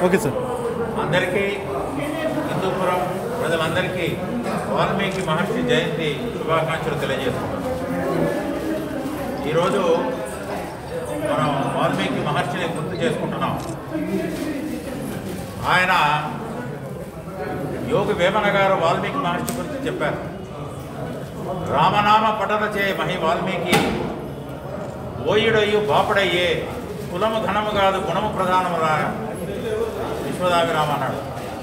okay sir అందరికీ హిందూపురం ప్రజలందరికీ వాల్మీకి మహర్షి జయంతి శుభాకాంక్షలు తెలియజేస్తున్నాం ఈరోజు మనం వాల్మీకి మహర్షిని గుర్తు చేసుకుంటున్నాం ఆయన యోగి వేమన గారు వాల్మీకి మహర్షి గురించి చెప్పారు రామనామ పఠన చే మహి వాల్మీకి ఓయుడయ్యు బాపడయ్యే కులము ఘనము కాదు గుణము ప్రధానము రా విశ్వదాభిరామ అన్నాడు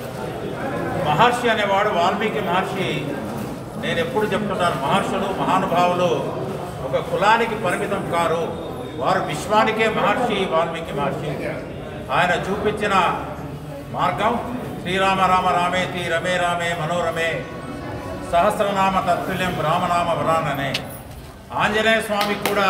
మహర్షి అనేవాడు వాల్మీకి మహర్షి నేను ఎప్పుడు చెప్తున్నాను మహర్షులు మహానుభావులు ఒక కులానికి పరిమితం కారు వారు విశ్వానికే మహర్షి వాల్మీకి మహర్షి ఆయన చూపించిన మార్గం శ్రీరామ రామ రామేతి రమే రామే మనోరమే సహస్రనామ తత్తుల్యం రామనామ వరాననే ఆంజనేయ స్వామి కూడా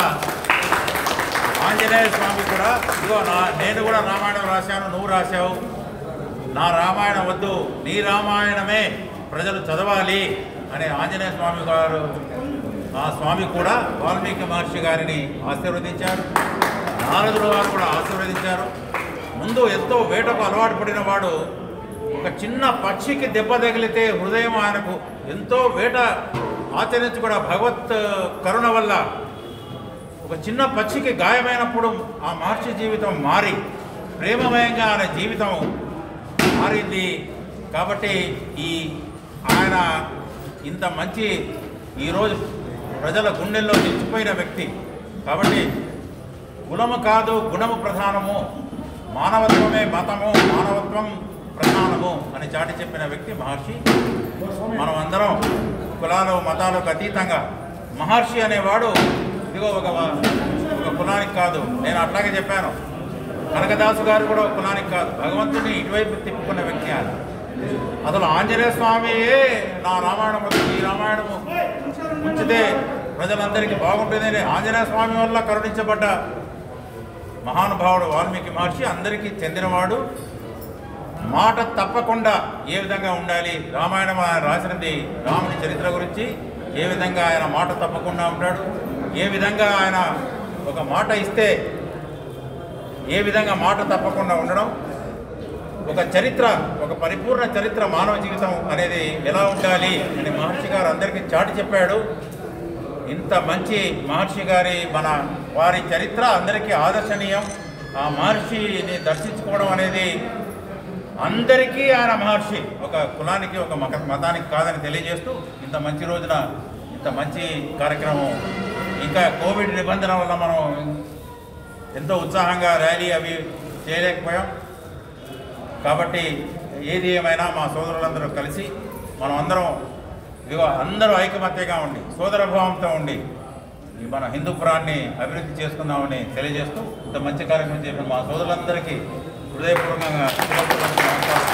ఆంజనేయ స్వామి కూడా ఇదిగో నా నేను కూడా రామాయణం రాశాను నువ్వు రాశావు నా రామాయణం వద్దు నీ రామాయణమే ప్రజలు చదవాలి అనే ఆంజనేయ స్వామి గారు ఆ స్వామి కూడా వాల్మీకి మహర్షి గారిని ఆశీర్వదించారు నారదుడు వారు కూడా ఆశీర్వదించారు ముందు ఎంతో వేటకు అలవాటు పడిన వాడు ఒక చిన్న పక్షికి దెబ్బ తగిలితే హృదయం ఆయనకు ఎంతో వేట ఆచరించి కూడా భగవత్ కరుణ వల్ల ఒక చిన్న పక్షికి గాయమైనప్పుడు ఆ మహర్షి జీవితం మారి ప్రేమమయంగా ఆయన జీవితం మారింది కాబట్టి ఈ ఆయన ఇంత మంచి ఈరోజు ప్రజల గుండెల్లో నిలిచిపోయిన వ్యక్తి కాబట్టి కులము కాదు గుణము ప్రధానము మానవత్వమే మతము మానవత్వం ప్రధానము అని చాటి చెప్పిన వ్యక్తి మహర్షి మనం అందరం కులాలు మతాలకు అతీతంగా మహర్షి అనేవాడు ఇదిగో ఒక ఒక కులానికి కాదు నేను అట్లాగే చెప్పాను కనకదాసు గారు కూడా ఒక కులానికి కాదు భగవంతుని ఇటువైపు తిప్పుకున్న వ్యక్తి ఆయన అసలు ఆంజనేయ స్వామియే నా రామాయణం వద్దు, ఈ రామాయణము ఉంచితే ప్రజలందరికీ బాగుంటుందని ఆంజనేయ స్వామి వల్ల కరుణించబడ్డ మహానుభావుడు వాల్మీకి మహర్షి అందరికీ చెందినవాడు మాట తప్పకుండా ఏ విధంగా ఉండాలి రామాయణం ఆయన రాసినది రాముని చరిత్ర గురించి ఏ విధంగా ఆయన మాట తప్పకుండా ఉంటాడు ఏ విధంగా ఆయన ఒక మాట ఇస్తే ఏ విధంగా మాట తప్పకుండా ఉండడం ఒక చరిత్ర ఒక పరిపూర్ణ చరిత్ర మానవ జీవితం అనేది ఎలా ఉండాలి అని మహర్షి గారు అందరికీ చాటి చెప్పాడు ఇంత మంచి మహర్షి గారి మన వారి చరిత్ర అందరికీ ఆదర్శనీయం ఆ మహర్షిని దర్శించుకోవడం అనేది అందరికీ ఆయన మహర్షి ఒక కులానికి ఒక మత మతానికి కాదని తెలియజేస్తూ ఇంత మంచి రోజున ఇంత మంచి కార్యక్రమం ఇంకా కోవిడ్ నిబంధన వల్ల మనం ఎంతో ఉత్సాహంగా ర్యాలీ అవి చేయలేకపోయాం కాబట్టి ఏది ఏమైనా మా సోదరులందరూ కలిసి మనం అందరం ఇదిగో అందరూ ఐకమత్యంగా ఉండి సోదరభావంతో ఉండి ఈ మన హిందూపురాన్ని అభివృద్ధి చేసుకుందామని తెలియజేస్తూ ఇంత మంచి కార్యక్రమం చేసిన మా సోదరులందరికీ హృదయపూర్వకంగా శుభాకాంక్షలు నమస్కారం